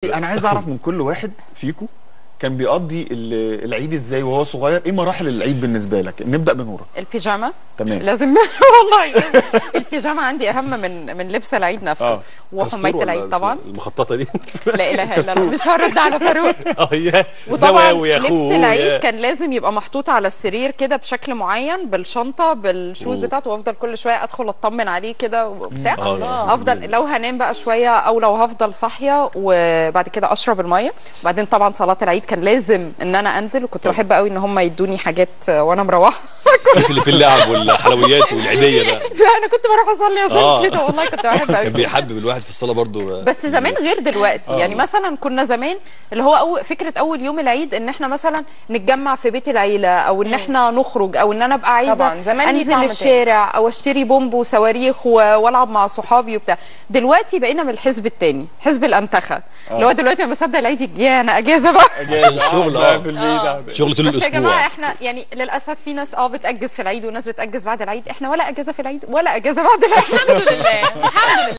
انا عايز اعرف من كل واحد فيكم كان بيقضي ال- العيد ازاي وهو صغير ايه مراحل العيد بالنسبه لك نبدا بنورة البيجامه تمام لازم والله لازم. البيجامه عندي اهم من من لبس العيد نفسه آه. وحمايه العيد طبعا المخططه دي لا اله الا الله مش هرد على فاروق اه هي وطبعا زواوي يا لبس أخوه العيد يا- كان لازم يبقى محطوط على السرير كده بشكل معين بالشنطه بالشوز أوه. بتاعته وافضل كل شويه ادخل اطمن عليه كده وبتاع آه، لا. افضل لو هنام بقى شويه او لو هفضل صاحيه وبعد كده اشرب الميه وبعدين طبعا صلاه العيد كان لازم ان انا انزل وكنت بحب قوي ان هم يدوني حاجات وانا مروحه الكيس اللي في اللعب والحلويات والعيديه ده لا انا كنت بروح اصلي عشان آه. كده والله كنت بحب كان قوي بيحبب الواحد في الصلاه برضو بس زمان غير دلوقتي آه. يعني مثلا كنا زمان اللي هو أول فكره اول يوم العيد ان احنا مثلا نتجمع في بيت العيله او ان احنا نخرج او ان انا ابقى عايزه طبعاً، زمان ليه انزل طعم الشارع او اشتري بومب وصواريخ و- والعب مع صحابي وبتاع دلوقتي بقينا من الحزب التاني حزب الانتخه اللي هو دلوقتي انا بصدق العيد يجي انا اجازه بقى عشان الشغل آه، اه في البيت آه. شغل طول بس يا الاسبوع جماعه احنا يعني للاسف في ناس اه بتاجز في العيد وناس بتاجز بعد العيد احنا ولا اجازه في العيد ولا اجازه بعد العيد الحمد لله الحمد لله